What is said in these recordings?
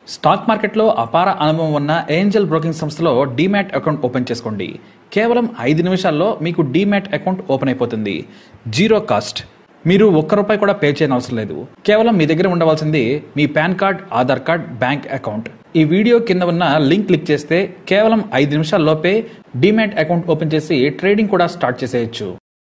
stock మార్కెట్లో అపార అనుభవం ఉన్న ఏంజల్ బ్రోకింగ్ సంస్థలో డీమ్యాట్ అకౌంట్ ఓపెన్ చేసుకోండి కేవలం ఐదు నిమిషాల్లో మీకు డీమ్యాట్ అకౌంట్ ఓపెన్ అయిపోతుంది జీరో కాస్ట్ మీరు ఒక్క రూపాయి కూడా పే చేయని అవసరం లేదు కేవలం మీ దగ్గర ఉండవలసింది మీ PAN card Aadhaar card bank account ఈ వీడియో కింద ఉన్న లింక్ క్లిక్ చేస్తే కేవలం ఐదు నిమిషాల్లోపే డీమ్యాట్ అకౌంట్ ఓపెన్ చేసి ట్రేడింగ్ కూడా స్టార్ట్ చేసేయచ్చు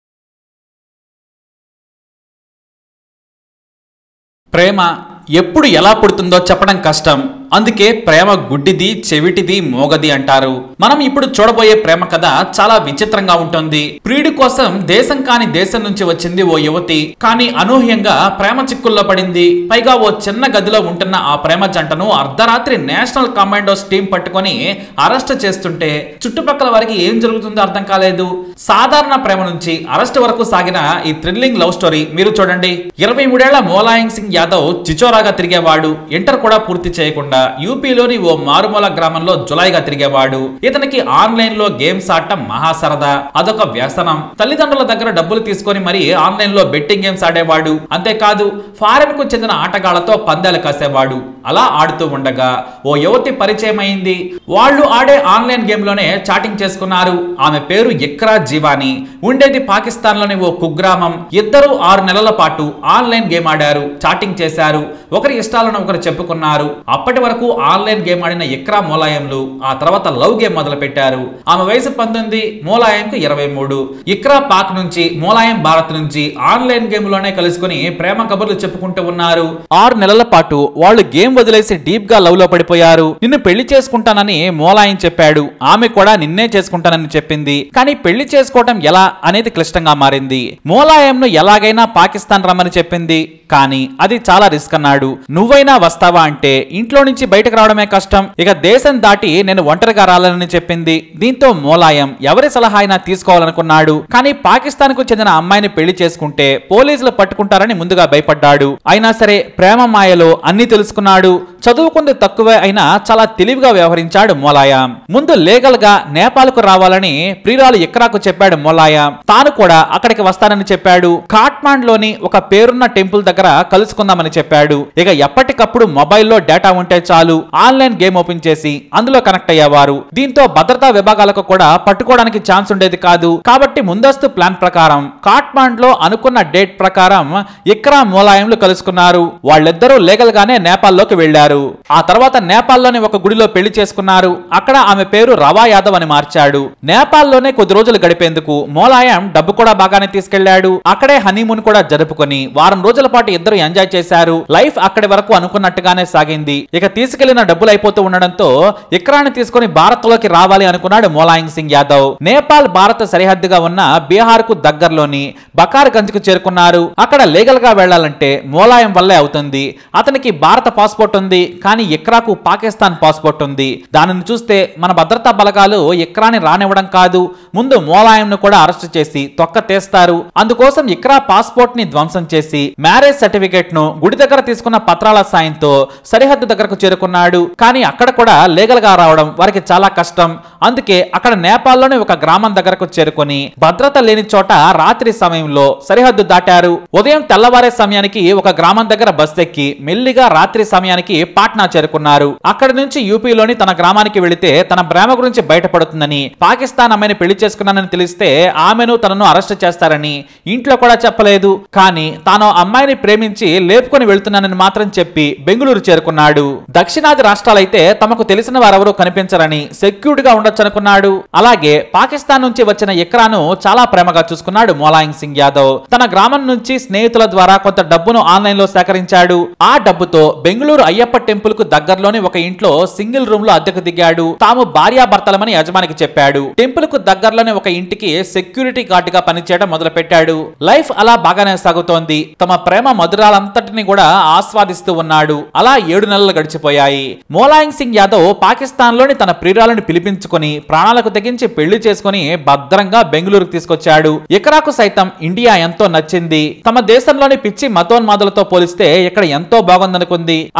ప్రేమ ఎప్పుడు ఎలా పుడుతుందో చెప్పడం కష్టం అందుకే ప్రేమ గుడ్డిది చెవిటిది మోగది అంటారు మనం ఇప్పుడు చూడబోయే ప్రేమ కథ చాలా విచిత్రంగా ఉంటుంది ప్రియుడి కోసం దేశం కాని దేశం నుంచి వచ్చింది ఓ యువతి కానీ అనూహ్యంగా ప్రేమ చిక్కుల్లో పడింది పైగా ఓ చిన్న గదిలో ఉంటున్న ఆ ప్రేమ జంటను అర్ధరాత్రి నేషనల్ కమాండోస్ టీం పట్టుకొని అరెస్ట్ చేస్తుంటే చుట్టుపక్కల వారికి ఏం జరుగుతుందో అర్థం కాలేదు సాధారణ ప్రేమ నుంచి అరెస్ట్ వరకు సాగిన ఈ థ్రిల్లింగ్ లవ్ స్టోరీ మీరు చూడండి ఇరవై మూడేళ్ల మోలాయం సింగ్ యాదవ్ చిచోరాగా తిరిగేవాడు ఇంటర్ కూడా పూర్తి చేయకుండా యూపీలోని ఓ మారుమూల గ్రామంలో జులాయిగా తిరిగేవాడు ఇతనికి ఆన్లైన్ లో గేమ్స్ ఆడటం మహా సరదా అదొక వ్యసనం తల్లిదండ్రుల దగ్గర డబ్బులు తీసుకొని మరి ఆన్లైన్ లో బెట్టింగ్ గేమ్స్ ఆడేవాడు అంతేకాదు ఫారెన్ కు చెందిన ఆటగాళ్లతో పందాలు కాసేవాడు అలా ఆడుతూ ఉండగా ఓ యువతి పరిచయం అయింది వాళ్ళు ఆడే ఆన్లైన్ గేమ్ లోనే చాటింగ్ చేసుకున్నారు ఆమె పేరు ఇక్రా జీవాని ఉండేది పాకిస్తాన్ లోని ఓ కుగ్రామం ఇద్దరు ఆరు నెలల పాటు ఆన్లైన్ గేమ్ ఆడారు చాటింగ్ చేశారు ఒకరి ఇష్టాలను ఒకరు చెప్పుకున్నారు అప్పటి వరకు ఆన్లైన్ గేమ్ ఆడిన ఇక్రా మోలాయంలు ఆ తర్వాత లవ్ గేమ్ మొదలు పెట్టారు ఆమె వయసు పంతొమ్మిది మోలాయంకు ఇరవై మూడు ఇక్రా పాక్ నుంచి మోలాయం భారత్ నుంచి ఆన్లైన్ గేమ్ లోనే కలుసుకుని ప్రేమ కబుర్లు చెప్పుకుంటూ ఉన్నారు ఆరు నెలల పాటు వాళ్ళు గేమ్ వదిలేసి డీప్ గా లవ్ లో పడిపోయారు నిన్ను పెళ్లి చేసుకుంటానని మోలాయం చెప్పాడు ఆమె కూడా నిన్నే చేసుకుంటానని చెప్పింది కానీ పెళ్లి చేసుకోవటం ఎలా అనేది క్లిష్టంగా మారింది మోలాయంను ఎలాగైనా పాకిస్తాన్ రమ్మని చెప్పింది కానీ అది చాలా రిస్క్ అన్నాడు నువ్వైనా వస్తావా అంటే ఇంట్లో నుంచి బయటకు రావడమే కష్టం ఇక దేశం దాటి నేను ఒంటరిగా రాలని చెప్పింది దీంతో మోలాయం ఎవరి సలహా అయినా తీసుకోవాలనుకున్నాడు కానీ పాకిస్తాన్ కు చెందిన అమ్మాయిని పెళ్లి చేసుకుంటే పోలీసులు పట్టుకుంటారని ముందుగా భయపడ్డాడు అయినా సరే ప్రేమ మాయలో అన్ని తెలుసుకున్నాడు చదువుకుంది తక్కువే అయినా చాలా తెలివిగా వ్యవహరించాడు మోలాయం ముందు లీగల్ గా నేపాల్ కు రావాలని ప్రియురాలు ఇక్రాకు చెప్పాడు మోలాయం తాను కూడా అక్కడికి వస్తానని చెప్పాడు కాట్మాండ్ లోని ఒక పేరున్న టెంపుల్ దగ్గర కలుసుకుందామని చెప్పాడు ఇక ఎప్పటికప్పుడు మొబైల్లో డేటా ఉంటే చాలు ఆన్లైన్ గేమ్ ఓపెన్ చేసి అందులో కనెక్ట్ అయ్యేవారు దీంతో భద్రతా విభాగాలకు కూడా పట్టుకోవడానికి ఛాన్స్ ఉండేది కాదు కాబట్టి ముందస్తు ప్లాన్ ప్రకారం కాట్మాండ్ లో అనుకున్న డేట్ ప్రకారం ఇక్రా మోలాయంలు కలుసుకున్నారు వాళ్ళిద్దరూ లీగల్ గానే నేపాల్లోకి వెళ్లారు ఆ తర్వాత నేపాల్లోని ఒక గుడిలో పెళ్లి చేసుకున్నారు అక్కడ ఆమె పేరు రవా యాదవ్ అని మార్చాడు నేపాల్లోనే కొద్ది రోజులు గడిపేందుకు మోలాయం డబ్బు కూడా బాగానే తీసుకెళ్లాడు అక్కడే హనీమూన్ కూడా జరుపుకొని వారం రోజుల పాటు ఇద్దరు ఎంజాయ్ చేశారు లైఫ్ అక్కడి వరకు అనుకున్నట్టుగానే సాగింది ఇక తీసుకెళ్లిన డబ్బులు అయిపోతూ ఉండడంతో ఇక్రాని తీసుకుని భారత్ లోకి రావాలి అనుకున్నాడు మోలాయం సింగ్ యాదవ్ నేపాల్ భారత్ సరిహద్దుగా ఉన్న బీహార్ కు దగ్గరలోని బకార్ గంజ్ కు చేరుకున్నారు అక్కడ లీగల్ గా వెళ్లాలంటే మోలాయం వల్లే అవుతుంది అతనికి భారత పాస్పోర్ట్ ఉంది కానీ ఇక్రాకు పాకిస్తాన్ పాస్పోర్ట్ ఉంది దానిని చూస్తే మన భద్రతా బలగాలు ఇక్రాని రానివ్వడం కాదు ముందు మోలాయంను కూడా అరెస్ట్ చేసి తొక్క తీస్తారు అందుకోసం ఇక్రా పాస్పోర్ట్ ని ధ్వంసం చేసి మ్యారేజ్ సర్టిఫికేట్ ను గుడి దగ్గర తీసుకున్న పత్రాల సాయంతో సరిహద్దు దగ్గరకు చేరుకున్నాడు కానీ అక్కడ కూడా లీగల్ గా రావడం వారికి చాలా కష్టం అందుకే అక్కడ నేపాల్లోని ఒక గ్రామం దగ్గరకు చేరుకొని భద్రత లేని చోట రాత్రి సమయంలో సరిహద్దు దాటారు ఉదయం తెల్లవారే సమయానికి ఒక గ్రామం దగ్గర బస్ ఎక్కి మెల్లిగా రాత్రి సమయానికి పాట్నా చేరుకున్నారు అక్కడి నుంచి యూపీలోని తన గ్రామానికి వెళితే తన ప్రేమ గురించి బయటపడుతుందని పాకిస్తాన్ అమ్మాయిని పెళ్లి చేసుకున్నానని తెలిస్తే ఆమెను తనను అరెస్ట్ చేస్తారని ఇంట్లో కూడా చెప్పలేదు కానీ తాను అమ్మాయిని ప్రేమించి లేపుకొని వెళ్తున్నానని మాత్రం చెప్పి బెంగళూరు చేరుకున్నాడు దక్షిణాది రాష్ట్రాలైతే తమకు తెలిసిన వారెవరూ కనిపించరని సెక్యూర్డ్ గా ఉండొచ్చనుకున్నాడు అలాగే పాకిస్తాన్ నుంచి వచ్చిన ఇక్రాను చాలా ప్రేమగా చూసుకున్నాడు మోలాయం సింగ్ యాదవ్ తన గ్రామం నుంచి స్నేహితుల ద్వారా కొంత డబ్బును ఆన్లైన్ లో సేకరించాడు ఆ డబ్బుతో బెంగళూరు అయ్యప్ప టెంపుల్ కు దగ్గరలోని ఒక ఇంట్లో సింగిల్ రూమ్ లో అద్దెకు దిగాడు తాము భార్యాభర్తలమని యజమానికి చెప్పాడు టెంపుల్ కు దగ్గరలోని ఒక ఇంటికి సెక్యూరిటీ గార్డ్ గా పనిచేయడం మొదలు పెట్టాడు లైఫ్ అలా బాగానే సాగుతోంది తమ ప్రేమ మధురాలంతటిని కూడా ఆస్వాదిస్తూ ఉన్నాడు అలా ఏడు నెలలు గడిచిపోయాయి మోలాయం సింగ్ యాదవ్ పాకిస్తాన్ లోని తన ప్రియురాలను పిలిపించుకొని ప్రాణాలకు తెగించి పెళ్లి చేసుకుని భద్రంగా బెంగళూరుకు తీసుకొచ్చాడు ఇకరాకు సైతం ఇండియా ఎంతో నచ్చింది తమ దేశంలోని పిచ్చి మతోన్మాదులతో పోలిస్తే ఇక్కడ ఎంతో బాగుందనుకుంది అలాగే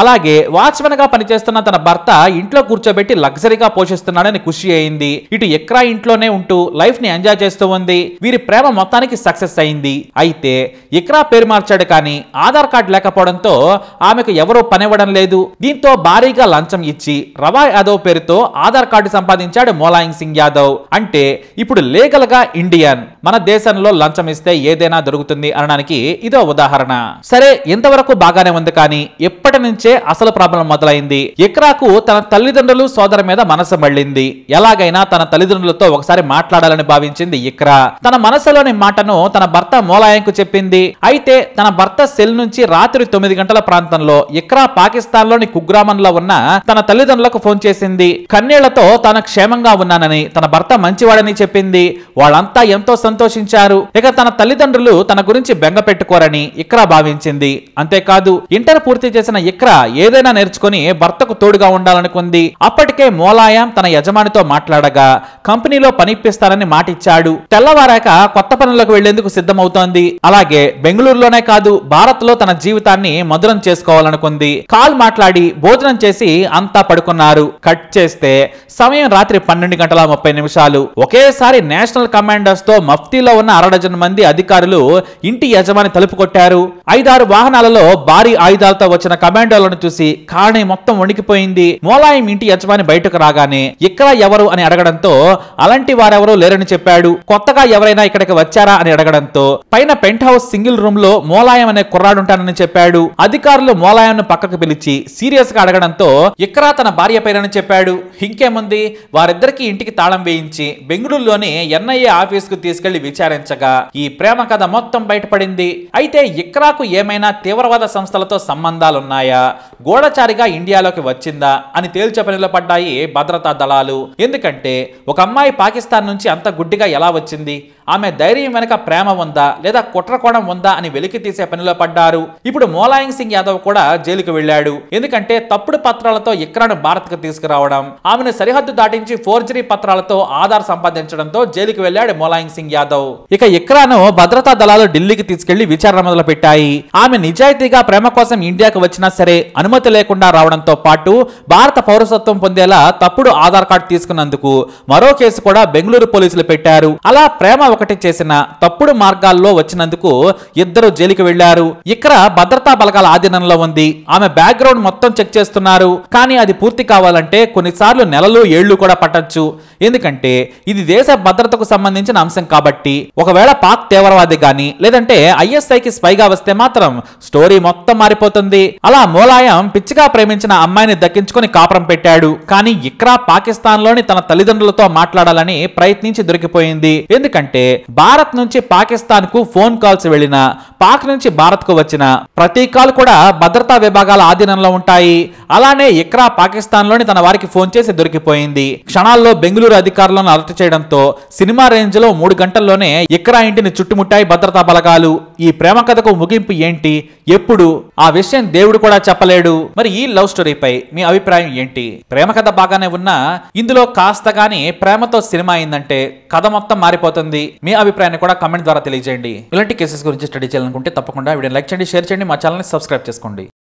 వాచ్మెన్ గా పనిచేస్తున్న తన భర్త ఇంట్లో కూర్చోబెట్టి లగ్జరీగా పోషిస్తున్నాడని ఖుషి అయింది ఇటు ఎక్రా ఇంట్లోనే ఉంటూ లైఫ్ ని ఎంజాయ్ చేస్తూ ఉంది వీరి ప్రేమ మొత్తానికి సక్సెస్ అయింది అయితే ఇక్రా పేరు మార్చాడు కానీ ఆధార్ కార్డు లేకపోవడంతో ఆమెకు ఎవరూ పనివ్వడం లేదు దీంతో భారీగా లంచం ఇచ్చి రవా యాదవ్ పేరుతో ఆధార్ కార్డు సంపాదించాడు మోలాయింగ్ సింగ్ యాదవ్ అంటే ఇప్పుడు లీగల్ గా ఇండియన్ మన దేశంలో లంచం ఇస్తే ఏదైనా దొరుకుతుంది అనడానికి ఇదో ఉదాహరణ సరే ఇంతవరకు బాగానే ఉంది కానీ ఎప్పటి నుంచే అసలు ప్రాబ్లం మొదలైంది ఇక్రాకు తన తల్లిదండ్రులు సోదరు మీద మనసు మళ్ళింది ఎలాగైనా తన తల్లిదండ్రులతో ఒకసారి మాట్లాడాలని భావించింది ఇక్రా తన మనసులోని మాటను తన భర్త మోలాయంకు చెప్పింది అయితే తన భర్త సెల్ నుంచి రాత్రి తొమ్మిది గంటల ప్రాంతంలో ఇక్రా పాకిస్తాన్ లోని కుగ్రామంలో ఉన్న తన తల్లిదండ్రులకు ఫోన్ చేసింది కన్నీళ్లతో తాను క్షేమంగా ఉన్నానని తన భర్త మంచివాడని చెప్పింది వాళ్ళంతా ఎంతో సంతోషించారు ఇక తన తల్లిదండ్రులు తన గురించి బెంగ పెట్టుకోరని ఇక్రా భావించింది అంతేకాదు ఇంటర్ పూర్తి చేసిన ఇక్రా ఏదైనా నేర్చుకుని భర్తకు తోడుగా ఉండాలనుకుంది అప్పటికే మోలాయం తన యజమానితో మాట్లాడగా కంపెనీలో పనిప్పిస్తానని మాటిచ్చాడు తెల్లవారాక కొత్త పనులకు వెళ్లేందుకు సిద్ధమవుతోంది అలాగే బెంగళూరులోనే కాదు భారత్ లో తన జీవితాన్ని మధురం చేసుకోవాలనుకుంది కాల్ మాట్లాడి భోజనం చేసి అంతా పడుకున్నారు కట్ చేస్తే సమయం రాత్రి పన్నెండు గంటల ముప్పై నిమిషాలు ఒకేసారి నేషనల్ కమాండర్స్ తో మఫ్తీలో ఉన్న అరడజన్ మంది అధికారులు ఇంటి యజమాని తలుపు కొట్టారు ఐదారు వాహనాలలో భారీ ఆయుధాలతో వచ్చిన కమాండోలను చూసి కాణి మొత్తం వణికిపోయింది మోలాయం ఇంటి యజమాని బయటకు రాగానే ఇక్కడ ఎవరు అని అడగడంతో అలాంటి వారెవరూ లేరని చెప్పాడు కొత్తగా ఎవరైనా ఇక్కడికి వచ్చారా అని అడగడంతో పైన పెంట్ హౌస్ సింగిల్ రూమ్ లో మోలాయం అనే కుర్రాడుంటానని చెప్పాడు అధికారులు మోలాయంను పక్కకు పిలిచి సీరియస్ గా అడగడంతో ఇక్రా తన భార్య పేరని చెప్పాడు ఇంకేముంది వారిద్దరికి ఇంటికి తాళం వేయించి బెంగళూరులోని ఎన్ఐఏ ఆఫీస్ కు తీసుకెళ్లి విచారించగా ఈ ప్రేమ కథ మొత్తం బయటపడింది అయితే ఇక్రాకు ఏమైనా తీవ్రవాద సంస్థలతో సంబంధాలున్నాయా గూఢచారిగా ఇండియాలోకి వచ్చిందా అని తేల్చే పనిలో పడ్డాయి భద్రతా దళాలు ఎందుకంటే ఒక అమ్మాయి పాకిస్తాన్ నుంచి అంత గుడ్డిగా ఎలా వచ్చింది ఆమె ధైర్యం వెనక ప్రేమ ఉందా లేదా కుట్రకోణం ఉందా అని వెలికి తీసే పనిలో పడ్డారు ఇప్పుడు మోలాయింగ్ సింగ్ యాదవ్ కూడా జైలుకు వెళ్ళాడు ఎందుకంటే తప్పుడు పత్రాలతో ఇక్రాను భారత్ కు తీసుకురావడం ఆమెను సరిహద్దు దాటించి ఫోర్జరీ పత్రాలతో ఆధార్ సంపాదించడంతో జైలుకు వెళ్ళాడు మోలాయింగ్ సింగ్ యాదవ్ ఇక ఇక్రాను భద్రతా దళాలు ఢిల్లీకి తీసుకెళ్లి విచారణ మొదలు పెట్టాయి ఆమె నిజాయితీగా ప్రేమ కోసం ఇండియాకు వచ్చినా సరే అనుమతి లేకుండా రావడంతో పాటు భారత పౌరసత్వం పొందేలా తప్పుడు ఆధార్ కార్డు తీసుకున్నందుకు మరో కేసు కూడా బెంగళూరు పోలీసులు పెట్టారు అలా ప్రేమ ఒకటి చేసిన తప్పుడు మార్గాల్లో వచ్చినందుకు ఇద్దరు జైలుకి వెళ్లారు ఇక్కడ భద్రతా బలగాల ఆధీనంలో ఉంది ఆమె బ్యాక్గ్రౌండ్ మొత్తం చెక్ చేస్తున్నారు కానీ అది పూర్తి కావాలంటే కొన్నిసార్లు నెలలు ఏళ్లు కూడా పట్టొచ్చు ఎందుకంటే ఇది దేశ భద్రతకు సంబంధించిన అంశం కాబట్టి ఒకవేళ పాక్ తీవ్రవాది గాని లేదంటే ఐఎస్ఐకి స్పైగా వస్తే మాత్రం స్టోరీ మొత్తం మారిపోతుంది అలా మోలాయం పిచ్చిగా ప్రేమించిన అమ్మాయిని దక్కించుకొని కాపురం పెట్టాడు కానీ ఇక్రా పాకిస్తాన్ లోని తన తల్లిదండ్రులతో మాట్లాడాలని ప్రయత్నించి దొరికిపోయింది ఎందుకంటే భారత్ నుంచి పాకిస్తాన్ కు ఫోన్ కాల్స్ వెళ్ళిన పాక్ నుంచి భారత్ కు వచ్చిన ప్రతి కాల్ కూడా భద్రతా విభాగాల ఆధీనంలో ఉంటాయి అలానే ఇక్రా పాకిస్తాన్ లోని తన వారికి ఫోన్ చేసి దొరికిపోయింది క్షణాల్లో బెంగళూరు అధికారులను అలర్ట్ చేయడంతో సినిమా రేంజ్ లో మూడు గంటల్లోనే ఇక్రా ఇంటిని చుట్టుముట్టాయి భద్రతా బలగాలు ఈ ప్రేమ కథకు ముగింపు ఏంటి ఎప్పుడు ఆ విషయం దేవుడు కూడా చెప్పలేడు మరి ఈ లవ్ స్టోరీపై మీ అభిప్రాయం ఏంటి ప్రేమ కథ బాగానే ఉన్నా ఇందులో కాస్త గానీ ప్రేమతో సినిమా అయిందంటే కథ మొత్తం మారిపోతుంది మీ అభిప్రాయాన్ని కూడా కామెంట్ ద్వారా తెలియజేయండి ఇలాంటి కేసెస్ గురించి స్టడీ చేయాలనుకుంటే తప్పకుండా వీడియో లైక్ చేయండి షేర్ చేయండి మా ఛానల్ని సబ్స్క్రైబ్ చేసుకోండి